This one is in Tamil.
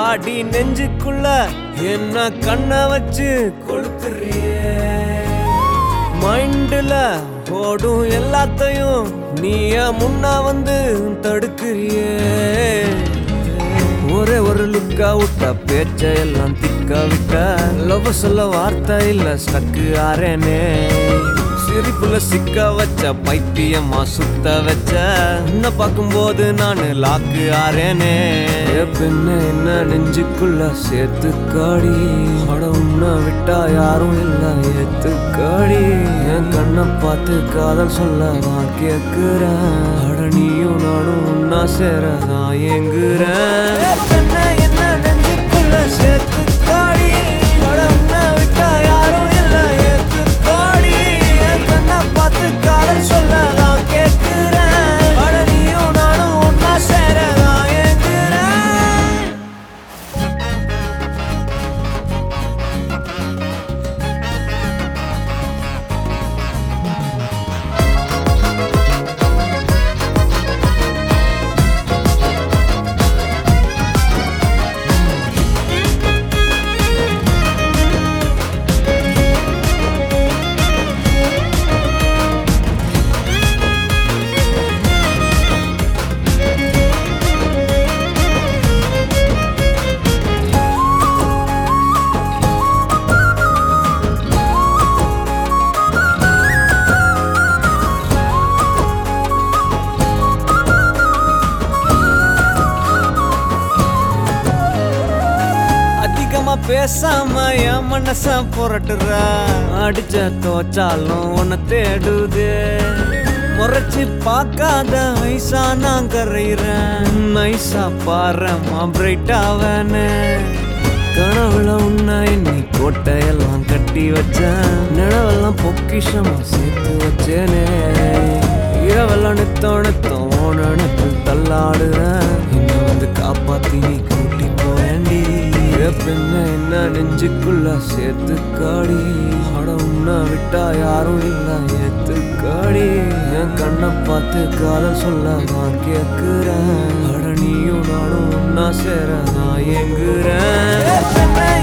அடி நெஞ்சுக்குள்ள என்ன கண்ண வச்சு கொளுத்துறியே மைண்டுல ஓடும் எல்லாத்தையும் நீய முன்னா வந்து தடுக்கிறியே ஒரே ஒரு லுக்கா விட்ட பேச்ச எல்லாம் திக்க விட்ட லவ் சொல்ல வார்த்தை இல்ல ஸ்டக்கு ஆறேனே சிரிப்புல சிக்க வச்ச பைத்தியமா சுத்த வச்ச உன்னை பார்க்கும்போது நான் லாக்கு ஆறேனே பின்ன என்ன நெஞ்சுக்குள்ள சேர்த்து காடி அட உன்னை விட்டா யாரும் இல்ல ஏத்து காடி என் கண்ணை பார்த்து காதல் சொல்ல நான் கேக்குறேன் அட நீயும் நானும் உன்னா சேர நான் ஏங்குறேன் பின்ன என்ன நெஞ்சுக்குள்ள சேர்த்து காடி அட உன்னை விட்டா யாரும் இல்ல ஏத்து காடி என் கண்ணை பார்த்து காதல் சொல்ல நான் கேக்குறேன் அட நீயும் நானும் உன்னா சேர நான் ஏங்குறேன் அதிகமா பேசாம என் மனச புரட்டுற அடிச்ச தோச்சாலும் உன்னை தேடுது முறைச்சு பார்க்காத ஐசா நான் கரையிறேன் நைசா பாரமா பிரைட்டாவனே கனவுல உன்னை எண்ணி கோட்டையெல்லாம் கட்டி வச்சேன் நிலவெல்லாம் பொக்கிஷமா சேர்த்து வச்சேனே இரவெல்லாம் நித்தோணத்தோம் நினைப்பு தள்ளாடுறேன் இன்னும் வந்து காப்பாத்தி நீ கூட்டி போவேண்டி பின்ன என்ன நெஞ்சுக்குள்ள சேர்த்து காடி அட உன்னை விட்டா யாரும் இல்ல ஏத்து காடி என் கண்ணை பார்த்து காதல் சொல்ல நான் கேக்குறேன் அட நீயும் நானும் ஒன்னா சேர நான் ஏங்குறேன் பின்ன